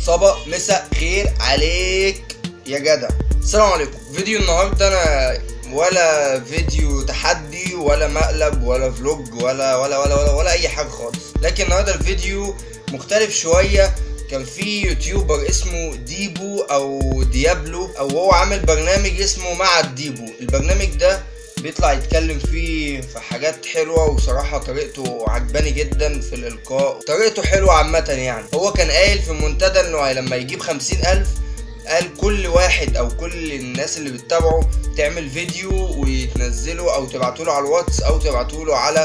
صبا مسا خير عليك يا جدع السلام عليكم فيديو النهارده انا ولا فيديو تحدي ولا مقلب ولا فلوج ولا ولا ولا ولا, ولا اي حاجه خالص لكن النهارده الفيديو مختلف شويه كان في يوتيوبر اسمه ديبو او ديابلو او هو عامل برنامج اسمه مع الديبو البرنامج ده بيطلع يتكلم فيه في حاجات حلوة وصراحة طريقته عجباني جدا في الإلقاء طريقته حلوة عامة يعني هو كان قايل في المنتدى إنه لما يجيب خمسين ألف قال كل واحد أو كل الناس اللي بتتابعه تعمل فيديو وتنزله أو تبعتوله على الواتس أو تبعتوله على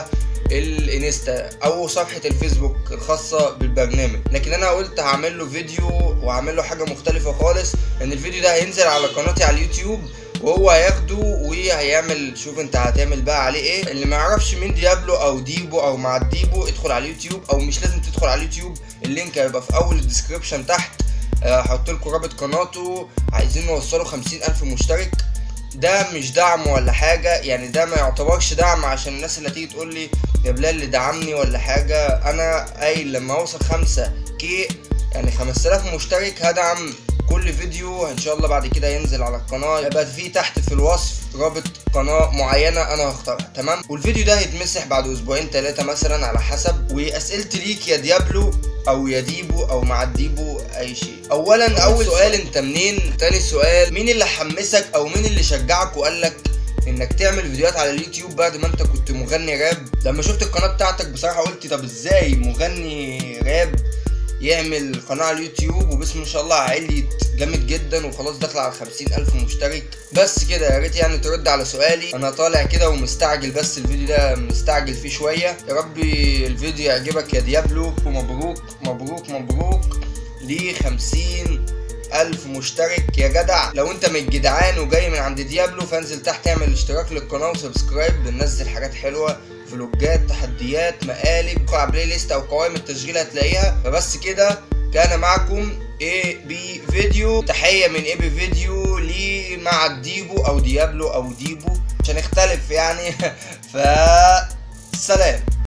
الانستا او صفحه الفيسبوك الخاصه بالبرنامج لكن انا قلت هعمل له فيديو وهعمل له حاجه مختلفه خالص ان الفيديو ده هينزل على قناتي على اليوتيوب وهو هياخده وهيعمل شوف انت هتعمل بقى عليه ايه اللي ما يعرفش مين ديابلو او ديبو او مع الديبو ادخل على اليوتيوب او مش لازم تدخل على اليوتيوب اللينك هيبقى في اول الديسكريبشن تحت هحط لكم رابط قناته عايزين نوصله خمسين الف مشترك ده مش دعم ولا حاجة يعني ده ما يعتبرش دعم عشان الناس اللي تيجي تقول لي يا بلال اللي دعمني ولا حاجة أنا قايل لما أوصل خمسة كي يعني خمسة آلاف مشترك هدعم كل فيديو ان شاء الله بعد كده ينزل على القناه يبقى في تحت في الوصف رابط قناه معينه انا هختارها تمام والفيديو ده هيتمسح بعد اسبوعين ثلاثه مثلا على حسب واسئلتي ليك يا ديابلو او يا ديبو او مع الديبو اي شيء اولا اول سؤال انت منين تاني سؤال مين اللي حمسك او مين اللي شجعك وقال لك انك تعمل فيديوهات على اليوتيوب بعد ما انت كنت مغني راب لما شفت القناه بتاعتك بصراحه قلت طب ازاي مغني راب يعمل قناة على اليوتيوب وبسم ما شاء الله عليت جامد جدا وخلاص داخل على خمسين ألف مشترك بس كده يا ريت يعني ترد على سؤالي أنا طالع كده ومستعجل بس الفيديو ده مستعجل فيه شوية يا رب الفيديو يعجبك يا ديابلو ومبروك مبروك مبروك ليه خمسين ألف مشترك يا جدع لو انت من الجدعان وجاي من عند ديابلو فانزل تحت اعمل اشتراك للقناة وسبسكرايب بننزل حاجات حلوة فلوجات تحديات مقالب على بلاي ليست او قوائم التشغيل هتلاقيها فبس كده كان معكم اي بي فيديو تحية من اي بي فيديو لي مع الديبو او ديابلو او ديبو عشان نختلف يعني ف سلام